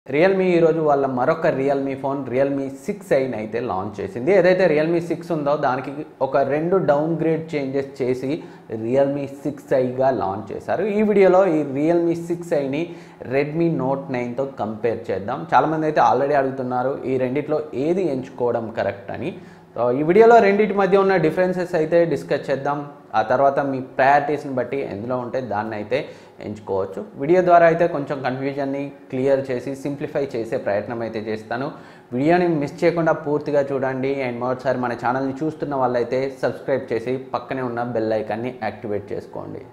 Realme ఈరోజు వాళ్ళ మరొక రియల్మీ ఫోన్ రియల్మీ సిక్స్ ఐని అయితే లాంచ్ చేసింది ఏదైతే రియల్మీ సిక్స్ ఉందో దానికి ఒక రెండు డౌన్ గ్రేడ్ చేంజెస్ చేసి రియల్మీ సిక్స్ ఐగా లాంచ్ చేశారు ఈ వీడియోలో ఈ రియల్మీ సిక్స్ ఐని రెడ్మీ నోట్ నైన్తో కంపేర్ చేద్దాం చాలామంది అయితే ఆల్రెడీ అడుగుతున్నారు ఈ రెండిట్లో ఏది ఎంచుకోవడం కరెక్ట్ అని సో ఈ వీడియోలో రెండింటి మధ్య ఉన్న డిఫరెన్సెస్ అయితే డిస్కస్ చేద్దాం ఆ తర్వాత మీ ప్రయారిటీస్ని బట్టి ఎందులో ఉంటే దాన్ని అయితే ఎంచుకోవచ్చు వీడియో ద్వారా అయితే కొంచెం కన్ఫ్యూజన్ని క్లియర్ చేసి సింప్లిఫై చేసే ప్రయత్నం అయితే చేస్తాను వీడియోని మిస్ చేయకుండా పూర్తిగా చూడండి అండ్ మరోసారి మన ఛానల్ని చూస్తున్న వాళ్ళైతే సబ్స్క్రైబ్ చేసి పక్కనే ఉన్న బెల్ ఐకాన్ని యాక్టివేట్ చేసుకోండి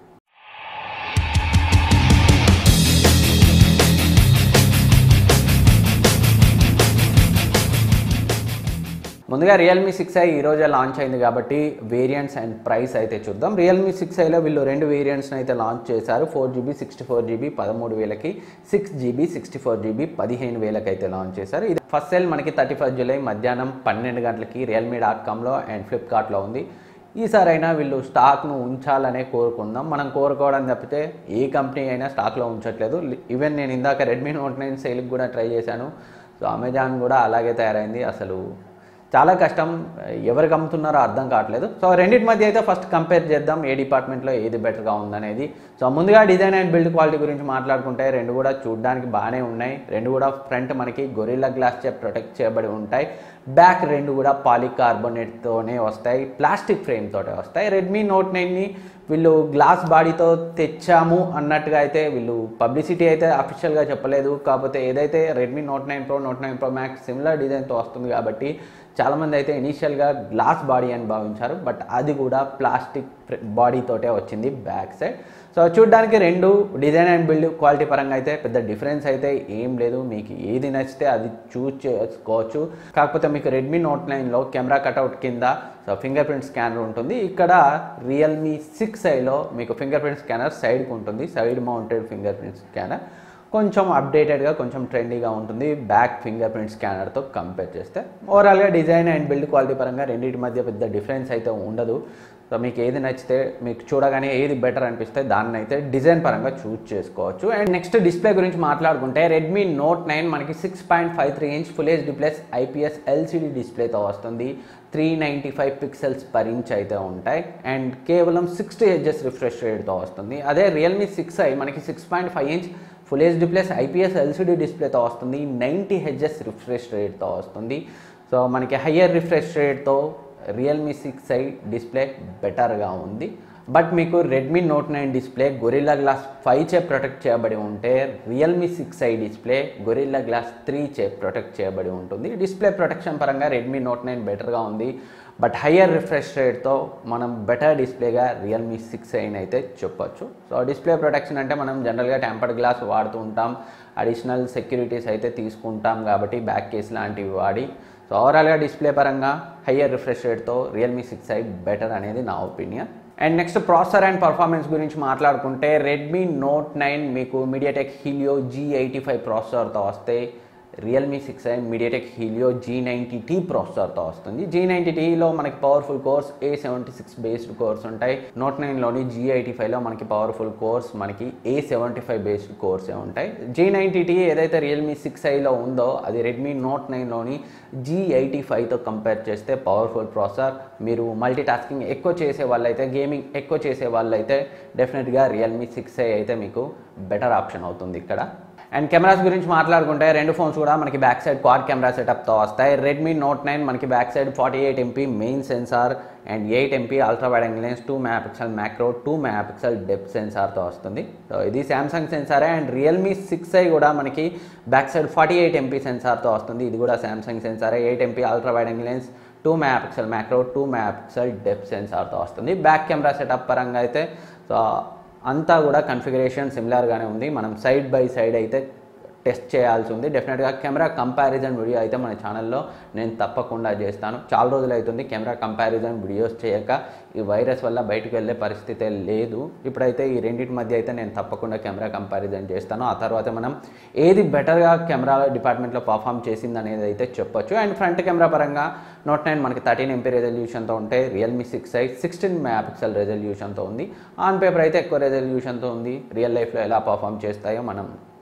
ముందుగా రియల్మీ సిక్స్ ఐ ఈరోజే లాంచ్ అయింది కాబట్టి వేరియంట్స్ అండ్ ప్రైస్ అయితే చూద్దాం రియల్మీ సిక్స్ ఐలో వీళ్ళు రెండు వేరియంట్స్ని అయితే లాంచ్ చేశారు four GB sixty four GB పదమూడు వేలకి six GB sixty four GB పదిహేను వేలకి అయితే లాంచ్ చేశారు ఇది ఫస్ట్ సేల్ మనకి థర్టీ ఫస్ట్ జూలై మధ్యాహ్నం పన్నెండు గంటలకి రియల్మీ డాట్ కామ్లో అండ్ ఫ్లిప్కార్ట్లో ఉంది ఈసారైనా వీళ్ళు స్టాక్ను ఉంచాలనే కోరుకుందాం మనం కోరుకోవడం తప్పితే ఏ కంపెనీ అయినా స్టాక్లో ఉంచట్లేదు ఈవెన్ నేను ఇందాక రెడ్మీ నోట్ నైన్ సేల్కి కూడా ట్రై చేశాను సో అమెజాన్ కూడా అలాగే తయారైంది అసలు చాలా కష్టం ఎవరికి అమ్ముతున్నారో అర్థం కావట్లేదు సో రెండింటి మధ్య అయితే ఫస్ట్ కంపేర్ చేద్దాం ఏ డిపార్ట్మెంట్లో ఏది బెటర్గా ఉందనేది సో ముందుగా డిజైన్ అండ్ బిల్డ్ క్వాలిటీ గురించి మాట్లాడుకుంటే రెండు కూడా చూడడానికి బాగానే ఉన్నాయి రెండు కూడా ఫ్రంట్ మనకి గొరిల్లా గ్లాస్ చే ప్రొటెక్ట్ చేయబడి ఉంటాయి బ్యాక్ రెండు కూడా పాలికార్బోనేట్తోనే వస్తాయి ప్లాస్టిక్ ఫ్రేమ్ తోటే వస్తాయి రెడ్మీ నోట్ నైన్ని వీళ్ళు గ్లాస్ బాడీతో తెచ్చాము అన్నట్టుగా అయితే వీళ్ళు పబ్లిసిటీ అయితే అఫీషియల్గా చెప్పలేదు కాకపోతే ఏదైతే Redmi note nine pro note nine pro max similar డిజైన్తో వస్తుంది కాబట్టి చాలామంది అయితే ఇనీషియల్గా గ్లాస్ బాడీ అని భావించారు బట్ అది కూడా ప్లాస్టిక్ బాడీతోటే వచ్చింది బ్యాక్ సైడ్ సో చూడడానికి రెండు డిజైన్ అండ్ బిల్డ్ క్వాలిటీ పరంగా అయితే పెద్ద డిఫరెన్స్ అయితే ఏం లేదు మీకు ఏది నచ్చితే అది చూస్ చేసుకోవచ్చు కాకపోతే మీకు రెడ్మీ నోట్ నైన్లో కెమెరా కట్అవుట్ కింద సో ఫింగర్ ప్రింట్ స్కానర్ ఉంటుంది ఇక్కడ రియల్మీ సిక్స్ ఐలో మీకు ఫింగర్ ప్రింట్ స్కానర్ సైడ్కి ఉంటుంది side mounted fingerprint scanner కొంచెం అప్డేటెడ్గా కొంచెం ట్రెండీగా ఉంటుంది బ్యాక్ ఫింగర్ ప్రింట్ స్కానర్తో కంపేర్ చేస్తే ఓవరాల్గా డిజైన్ అండ్ బిల్డ్ క్వాలిటీ పరంగా రెండింటి మధ్య పెద్ద డిఫరెన్స్ అయితే ఉండదు సో మీకు ఏది నచ్చితే మీకు చూడగానే ఏది బెటర్ అనిపిస్తే దాన్ని అయితే డిజైన్ పరంగా చూస్ చేసుకోవచ్చు అండ్ నెక్స్ట్ డిస్ప్లే గురించి మాట్లాడుకుంటే రెడ్మీ నోట్ నైన్ మనకి six point five three inch full HD plus IPS LCD డిస్ప్లేతో వస్తుంది three ninety five pixels per inch అయితే ఉంటాయి అండ్ కేవలం సిక్స్టీ హెచ్ఎస్ రిఫ్రెష్ రేట్తో వస్తుంది అదే రియల్మీ సిక్స్ ఐ మనకి six point five inch full HD plus IPS LCD డిస్ప్లేతో వస్తుంది నైంటీ హెచ్ఎస్ రిఫ్రెష్ రేట్తో వస్తుంది సో మనకి హయ్యర్ రిఫ్రెష్ రేట్తో రియల్మీ సిక్స్ ఐ డిస్ప్లే బెటర్గా ఉంది బట్ మీకు Redmi note nine display Gorilla Glass five చే ప్రొటెక్ట్ చేయబడి ఉంటే Realme six I display Gorilla Glass three చే ప్రొటెక్ట్ చేయబడి ఉంటుంది డిస్ప్లే ప్రొటెక్షన్ పరంగా రెడ్మీ నోట్ నైన్ బెటర్గా ఉంది బట్ హయ్యర్ రిఫ్రెష్ రేట్తో మనం బెటర్ డిస్ప్లేగా రియల్మీ సిక్స్ ఐన్ అయితే చెప్పొచ్చు సో డిస్ప్లే ప్రొటెక్షన్ అంటే మనం జనరల్గా టెంపర్డ్ గ్లాస్ వాడుతూ ఉంటాం అడిషనల్ సెక్యూరిటీస్ అయితే తీసుకుంటాం కాబట్టి బ్యాక్ కేస్ లాంటివి వాడి సో ఓవరాల్గా డిస్ప్లే పరంగా హయ్యర్ రిఫ్రెష్ రేట్తో రియల్మీ సిక్స్ ఐ బెటర్ అనేది నా opinion and next processor and performance గురించి మాట్లాడుకుంటే రెడ్మీ నోట్ నైన్ మీకు MediaTek Helio G eighty five ప్రాసెసర్తో వస్తే Realme six I MediaTek Helio G ninety T ప్రాసెసర్తో వస్తుంది జీ నైంటీ టీలో మనకి powerful cores A seventy six based cores ఉంటాయి నోట్ నైన్లోని జీ ఎయిటీ ఫైవ్లో మనకి పవర్ఫుల్ కోర్స్ మనకి ఏ సెవెంటీ ఫైవ్ బేస్డ్ కోర్సే ఉంటాయి జీ నైంటీ టీ ఏదైతే రియల్మీ సిక్స్ ఐలో ఉందో అది రెడ్మీ నోట్ నైన్లోని జీ ఎయిటీ ఫైవ్తో కంపేర్ చేస్తే పవర్ఫుల్ ప్రాసెసర్ మీరు మల్టీ టాస్కింగ్ ఎక్కువ చేసే వాళ్ళైతే గేమింగ్ ఎక్కువ చేసే వాళ్ళైతే డెఫినెట్గా రియల్మీ సిక్స్ ఐ అయితే మీకు బెటర్ ఆప్షన్ అవుతుంది ఇక్కడ అండ్ కెమెరాస్ గురించి మాట్లాడుకుంటే రెండు ఫోన్స్ కూడా మనకి బ్యాక్ సైడ్ క్వాడ్ కెమెరా సెటప్తో వస్తాయి రెడ్మీ నోట్ నైన్ మనకి back side forty eight MP main sensor and eight MP ultra wide angle lens two megapixel macro two megapixel depth సెన్సార్తో వస్తుంది సో ఇది Samsung సెన్సారే and Realme six I కూడా మనకి back side forty eight MP సెన్సార్తో వస్తుంది ఇది కూడా శాంసంగ్ సెన్సారే eight MP ultra wide angle lens two megapixel macro two megapixel depth సెన్సార్తో వస్తుంది బ్యాక్ కెమెరా సెటప్ పరంగా అయితే సో అంతా కూడా కన్ఫిగరేషన్ సిమిలర్గానే ఉంది మనం సైడ్ బై సైడ్ అయితే టెస్ట్ చేయాల్సి ఉంది డెఫినెట్గా కెమెరా కంపారిజన్ వీడియో అయితే మన ఛానల్లో నేను తప్పకుండా చేస్తాను చాలా రోజులు అవుతుంది కెమెరా కంపారిజన్ వీడియోస్ చేయక ఈ వైరస్ వల్ల బయటకు వెళ్ళే పరిస్థితే లేదు ఇప్పుడైతే ఈ రెండింటి మధ్య అయితే నేను తప్పకుండా కెమెరా కంపారిజన్ చేస్తాను ఆ తర్వాత మనం ఏది బెటర్గా కెమెరా డిపార్ట్మెంట్లో పర్ఫామ్ చేసింది అనేది అయితే చెప్పొచ్చు అండ్ ఫ్రంట్ కెమెరా పరంగా నోట్ నైన్ మనకి థర్టీన్ ఎంపీ రెజల్యూషన్తో ఉంటే Realme six I sixteen megapixel రెజల్యూషన్తో ఉంది ఆన్ పేపర్ అయితే ఎక్కువ రెజల్యూషన్తో ఉంది రియల్ లైఫ్లో ఎలా పర్ఫామ్ చేస్తాయో మనం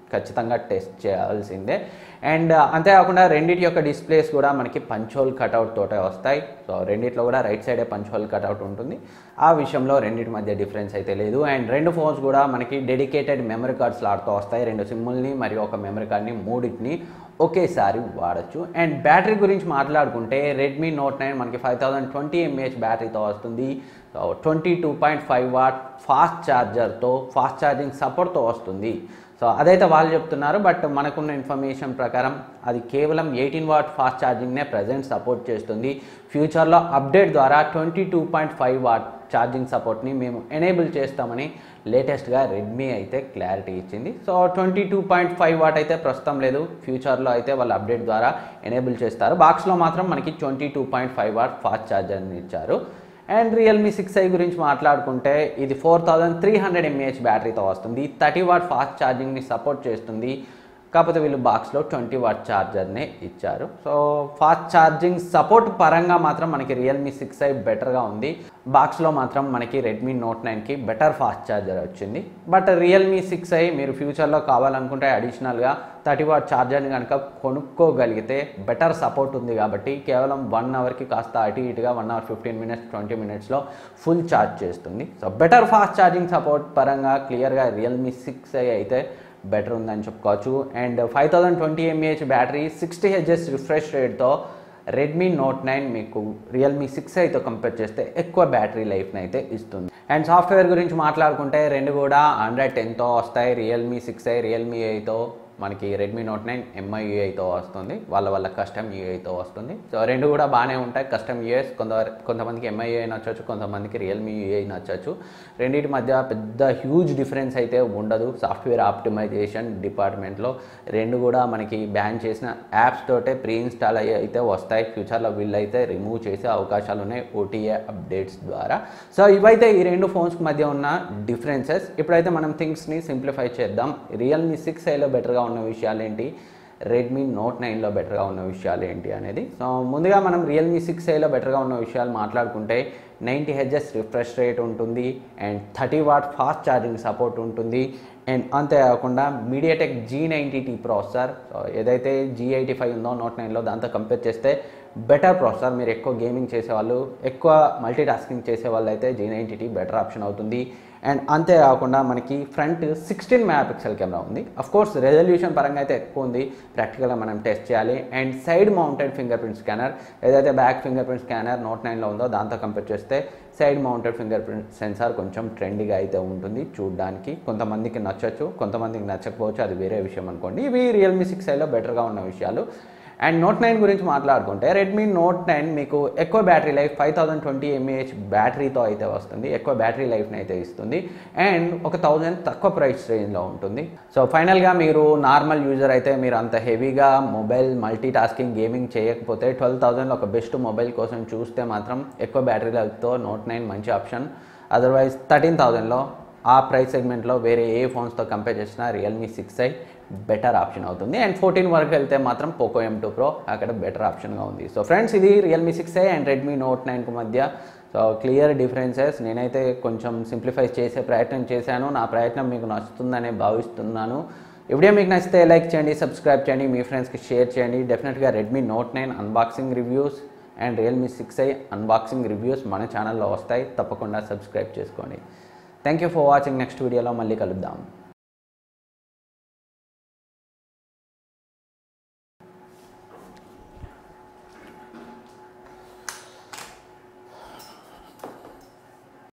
ఖచ్చితంగా టెస్ట్ చేయాల్సిందే అండ్ అంతేకాకుండా రెండింటి యొక్క డిస్ప్లేస్ కూడా మనకి పంచోల్ కట్అవుట్ తోటే వస్తాయి సో రెండిట్లో కూడా రైట్ సైడే పంచోల్ కట్అవుట్ ఉంటుంది ఆ విషయంలో రెండింటి మధ్య డిఫరెన్స్ అయితే లేదు అండ్ రెండు ఫోన్స్ కూడా మనకి డెడికేటెడ్ మెమరీ కార్డ్స్ లాడుతూ వస్తాయి రెండు సిమ్ముల్ని మరియు ఒక మెమరీ కార్డ్ని మూడింటిని ఒకేసారి వాడచ్చు అండ్ బ్యాటరీ గురించి మాట్లాడుకుంటే రెడ్మీ నోట్ నైన్ మనకి ఫైవ్ థౌసండ్ ట్వంటీ ఎంఏహెచ్ బ్యాటరీతో వస్తుంది twenty two point five watt fast ఛార్జర్తో ఫాస్ట్ ఛార్జింగ్ సపోర్ట్తో వస్తుంది సో అదైతే వాళ్ళు చెప్తున్నారు బట్ మనకున్న ఇన్ఫర్మేషన్ ప్రకారం అది కేవలం ఎయిటీన్ వాట్ ఫాస్ట్ ఛార్జింగ్నే ప్రజెంట్ సపోర్ట్ చేస్తుంది ఫ్యూచర్లో అప్డేట్ ద్వారా twenty two point five watt charging సపోర్ట్ని మేము ఎనేబుల్ చేస్తామని లేటెస్ట్గా రెడ్మీ అయితే క్లారిటీ ఇచ్చింది so twenty two point five watt అయితే ప్రస్తుతం లేదు ఫ్యూచర్లో అయితే వాళ్ళు అప్డేట్ ద్వారా ఎనేబుల్ చేస్తారు బాక్స్లో మాత్రం మనకి twenty two point five watt fast ఛార్జర్ని ఇచ్చారు అండ్ రియల్మీ సిక్స్ ఐ గురించి మాట్లాడుకుంటే ఇది four thousand three hundred mAh బ్యాటరీతో వస్తుంది థర్టీ వాట్ ఫాస్ట్ ఛార్జింగ్ని సపోర్ట్ చేస్తుంది కాకపోతే వీళ్ళు బాక్స్లో ట్వంటీ వాట్ ఛార్జర్నే ఇచ్చారు సో ఫాస్ట్ ఛార్జింగ్ సపోర్ట్ పరంగా మాత్రం మనకి రియల్మీ సిక్స్ ఐ బెటర్గా ఉంది బాక్స్లో మాత్రం మనకి రెడ్మీ నోట్ నైన్కి బెటర్ ఫాస్ట్ ఛార్జర్ వచ్చింది బట్ రియల్మీ సిక్స్ ఐ మీరు ఫ్యూచర్లో కావాలనుకుంటే అడిషనల్గా థర్టీ వాట్ ఛార్జర్ని కనుక కొనుక్కోగలిగితే బెటర్ సపోర్ట్ ఉంది కాబట్టి కేవలం వన్ అవర్కి కాస్త అటు ఇటుగా one hour fifteen minutes twenty మినిట్స్లో ఫుల్ ఛార్జ్ చేస్తుంది so better fast charging support పరంగా క్లియర్గా రియల్మీ సిక్స్ ఐ అయితే బెటర్ ఉందని చెప్పుకోవచ్చు and five thousand twenty mAh battery sixty Hz refresh రేట్తో రెడ్మీ నోట్ నైన్ మీకు రియల్మీ సిక్స్ అయితే కంపేర్ చేస్తే ఎక్కువ బ్యాటరీ లైఫ్ని అయితే ఇస్తుంది అండ్ సాఫ్ట్వేర్ గురించి మాట్లాడుకుంటే రెండు కూడా ఆండ్రాయిడ్ టెన్తో వస్తాయి రియల్మీ సిక్స్ ఐ రియల్మీ ఎయితో మనకి రెడ్మీ నోట్ నైన్ ఎంఐ యూఐతో వస్తుంది వాళ్ళ వాళ్ళ కస్టమ్ యూఐతో వస్తుంది సో రెండు కూడా బాగానే ఉంటాయి కస్టమ్ యూఎస్ కొంత కొంతమందికి ఎంఐ యూఐ నచ్చవచ్చు కొంతమందికి రియల్మీ యూఐ నచ్చవచ్చు రెండింటి మధ్య పెద్ద హ్యూజ్ డిఫరెన్స్ అయితే ఉండదు సాఫ్ట్వేర్ ఆప్టిమైజేషన్ డిపార్ట్మెంట్లో రెండు కూడా మనకి బ్యాన్ చేసిన యాప్స్ తోటే ప్రీ ఇన్స్టాల్ అయ్యి అయితే వస్తాయి ఫ్యూచర్లో వీళ్ళైతే రిమూవ్ చేసే అవకాశాలు ఉన్నాయి ఓటీఏ అప్డేట్స్ ద్వారా సో ఇవైతే ఈ రెండు ఫోన్స్కి మధ్య ఉన్న డిఫరెన్సెస్ ఇప్పుడైతే మనం థింగ్స్ని సింప్లిఫై చేద్దాం రియల్మీ సిక్స్ ఐలో బెటర్గా ఉన్న విషయాలు ఏంటి రెడ్మీ నోట్ నైన్లో బెటర్గా ఉన్న విషయాలు ఏంటి అనేది సో ముందుగా మనం రియల్మీ సిక్స్ ఐలో బెటర్గా ఉన్న విషయాలు మాట్లాడుకుంటే నైంటీ హెచ్ఎస్ రిఫ్రెష్ రేట్ ఉంటుంది and thirty watt fast charging support ఉంటుంది అండ్ అంతేకాకుండా MediaTek G ninety T processor ఏదైతే జీ ఎయిటీ ఫైవ్ ఉందో నోట్ నైన్లో దాంతో కంపేర్ చేస్తే బెటర్ ప్రాసెసర్ మీరు ఎక్కువ గేమింగ్ చేసేవాళ్ళు ఎక్కువ మల్టీ టాస్కింగ్ చేసే వాళ్ళు అయితే G ninety T better option అవుతుంది అండ్ అంతేకాకుండా మనకి front sixteen megapixel camera ఉంది అఫ్ కోర్స్ రెజల్యూషన్ పరంగా అయితే ఎక్కువ ఉంది ప్రాక్టికల్గా మనం టెస్ట్ చేయాలి and side mounted fingerprint scanner ఏదైతే back fingerprint scanner note నైన్లో ఉందో దాంతో కంపేర్ చేస్తే side mounted fingerprint sensor కొంచెం ట్రెండీగా అయితే ఉంటుంది చూడడానికి కొంతమందికి నచ్చచ్చు కొంతమందికి నచ్చకపోవచ్చు అది వేరే విషయం అనుకోండి ఇవి రియల్మీ సిక్స్ ఐలో బెటర్గా ఉన్న విషయాలు అండ్ నోట్ నైన్ గురించి మాట్లాడుకుంటే రెడ్మీ నోట్ నైన్ మీకు ఎక్కువ battery life five thousand twenty mAh బ్యాటరీతో అయితే వస్తుంది ఎక్కువ బ్యాటరీ లైఫ్ని అయితే ఇస్తుంది అండ్ ఒక థౌజండ్ తక్కువ ప్రైస్ రేంజ్లో ఉంటుంది సో ఫైనల్గా మీరు నార్మల్ యూజర్ అయితే మీరు అంత హెవీగా మొబైల్ మల్టీ టాస్కింగ్ గేమింగ్ చేయకపోతే ట్వెల్వ్ థౌజండ్లో ఒక బెస్ట్ మొబైల్ కోసం చూస్తే మాత్రం ఎక్కువ బ్యాటరీ లైఫ్తో నోట్ నైన్ మంచి ఆప్షన్ అదర్వైజ్ థర్టీన్ థౌజండ్లో ఆ ప్రైస్ సెగ్మెంట్లో వేరే ఏ ఫోన్స్తో కంపేర్ చేసినా Realme six I better option అవుతుంది అండ్ ఫోర్టీన్ వరకు వెళ్తే మాత్రం పోకో ఎం టూ ప్రో అక్కడ బెటర్ ఆప్షన్గా ఉంది సో ఫ్రెండ్స్ ఇది Realme six I and Redmi note నైన్కి మధ్య సో క్లియర్ డిఫరెన్సెస్ నేనైతే కొంచెం సింప్లిఫై చేసే ప్రయత్నం చేశాను నా ప్రయత్నం మీకు నచ్చుతుందనే భావిస్తున్నాను ఈ వీడియో మీకు నచ్చితే లైక్ చేయండి సబ్స్క్రైబ్ చేయండి మీ ఫ్రెండ్స్కి షేర్ చేయండి డెఫినెట్గా Redmi note nine unboxing reviews and Realme six I unboxing reviews మన ఛానల్లో వస్తాయి తప్పకుండా సబ్స్క్రైబ్ చేసుకోండి thank you for watching next వీడియోలో మళ్ళీ కలుద్దాం